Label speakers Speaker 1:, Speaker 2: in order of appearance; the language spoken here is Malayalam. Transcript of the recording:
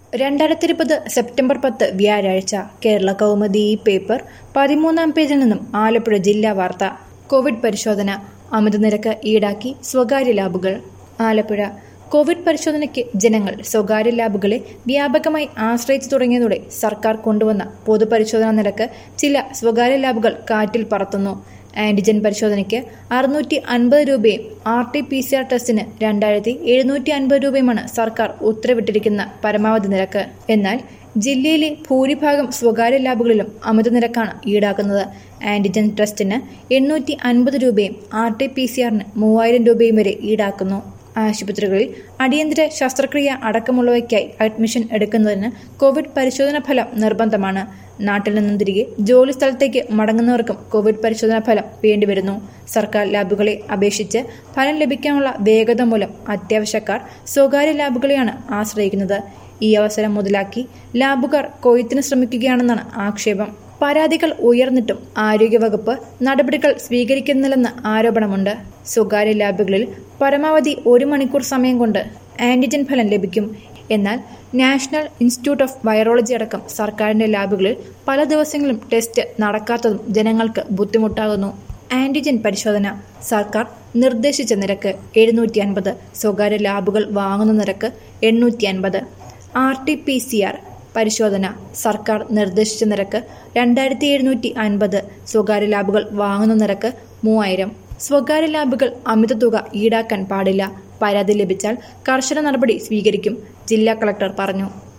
Speaker 1: രണ്ടായിരത്തി ഇരുപത് സെപ്റ്റംബർ പത്ത് വ്യാഴാഴ്ച കേരള കൗമുദി ഈ പേപ്പർ പതിമൂന്നാം പേജിൽ നിന്നും ആലപ്പുഴ ജില്ലാ വാർത്ത കോവിഡ് പരിശോധന അമിത നിരക്ക് ഈടാക്കി സ്വകാര്യ ലാബുകൾ ആലപ്പുഴ കോവിഡ് പരിശോധനയ്ക്ക് ജനങ്ങൾ സ്വകാര്യ ലാബുകളെ വ്യാപകമായി ആശ്രയിച്ചു തുടങ്ങിയതോടെ സർക്കാർ കൊണ്ടുവന്ന പൊതുപരിശോധനാ നിരക്ക് ചില സ്വകാര്യ ലാബുകൾ കാറ്റിൽ പറത്തുന്നു ആന്റിജൻ പരിശോധനയ്ക്ക് അറുന്നൂറ്റി അൻപത് രൂപയും R T P C R ടെസ്റ്റിന് രണ്ടായിരത്തി എഴുന്നൂറ്റി അൻപത് രൂപയുമാണ് സർക്കാർ ഉത്തരവിട്ടിരിക്കുന്ന പരമാവധി നിരക്ക് എന്നാൽ ജില്ലയിലെ ഭൂരിഭാഗം സ്വകാര്യ ലാബുകളിലും അമിത നിരക്കാണ് ഈടാക്കുന്നത് ആന്റിജൻ ടെസ്റ്റിന് എണ്ണൂറ്റി അൻപത് രൂപയും ആർ ടി പി സി ആറിന് മൂവായിരം രൂപയും വരെ ഈടാക്കുന്നു ആശുപത്രികളിൽ അടിയന്തര ശസ്ത്രക്രിയ അടക്കമുള്ളവയ്ക്കായി അഡ്മിഷൻ എടുക്കുന്നതിന് കോവിഡ് പരിശോധനാ ഫലം നിർബന്ധമാണ് നാട്ടിൽ നിന്നും തിരികെ ജോലി സ്ഥലത്തേക്ക് മടങ്ങുന്നവർക്കും കോവിഡ് പരിശോധനാ ഫലം വേണ്ടിവരുന്നു സർക്കാർ ലാബുകളെ അപേക്ഷിച്ച് ഫലം ലഭിക്കാനുള്ള വേഗത മൂലം അത്യാവശ്യക്കാർ സ്വകാര്യ ലാബുകളെയാണ് ആശ്രയിക്കുന്നത് ഈ അവസരം മുതലാക്കി ലാബുകാർ കൊയ്ത്തിന് ശ്രമിക്കുകയാണെന്നാണ് ആക്ഷേപം പരാതികൾ ഉയർന്നിട്ടും ആരോഗ്യവകുപ്പ് നടപടികൾ സ്വീകരിക്കുന്നില്ലെന്ന് ആരോപണമുണ്ട് സ്വകാര്യ ലാബുകളിൽ പരമാവധി ഒരു മണിക്കൂർ സമയം കൊണ്ട് ആന്റിജൻ ഫലം ലഭിക്കും എന്നാൽ നാഷണൽ ഇൻസ്റ്റിറ്റ്യൂട്ട് ഓഫ് വൈറോളജി അടക്കം സർക്കാരിന്റെ ലാബുകളിൽ പല ദിവസങ്ങളും ടെസ്റ്റ് നടക്കാത്തതും ജനങ്ങൾക്ക് ബുദ്ധിമുട്ടാകുന്നു ആന്റിജൻ പരിശോധന സർക്കാർ നിർദ്ദേശിച്ച നിരക്ക് എഴുന്നൂറ്റി അൻപത് സ്വകാര്യ ലാബുകൾ വാങ്ങുന്ന നിരക്ക് എണ്ണൂറ്റി അൻപത് R T P C R പരിശോധന സർക്കാർ നിർദ്ദേശിച്ച നിരക്ക് രണ്ടായിരത്തി എഴുന്നൂറ്റി അൻപത് സ്വകാര്യ ലാബുകൾ വാങ്ങുന്ന നിരക്ക് മൂവായിരം സ്വകാര്യ ലാബുകൾ അമിത തുക ഈടാക്കാൻ പാടില്ല പരാതി ലഭിച്ചാൽ കർശന നടപടി സ്വീകരിക്കും ജില്ലാ കളക്ടർ പറഞ്ഞു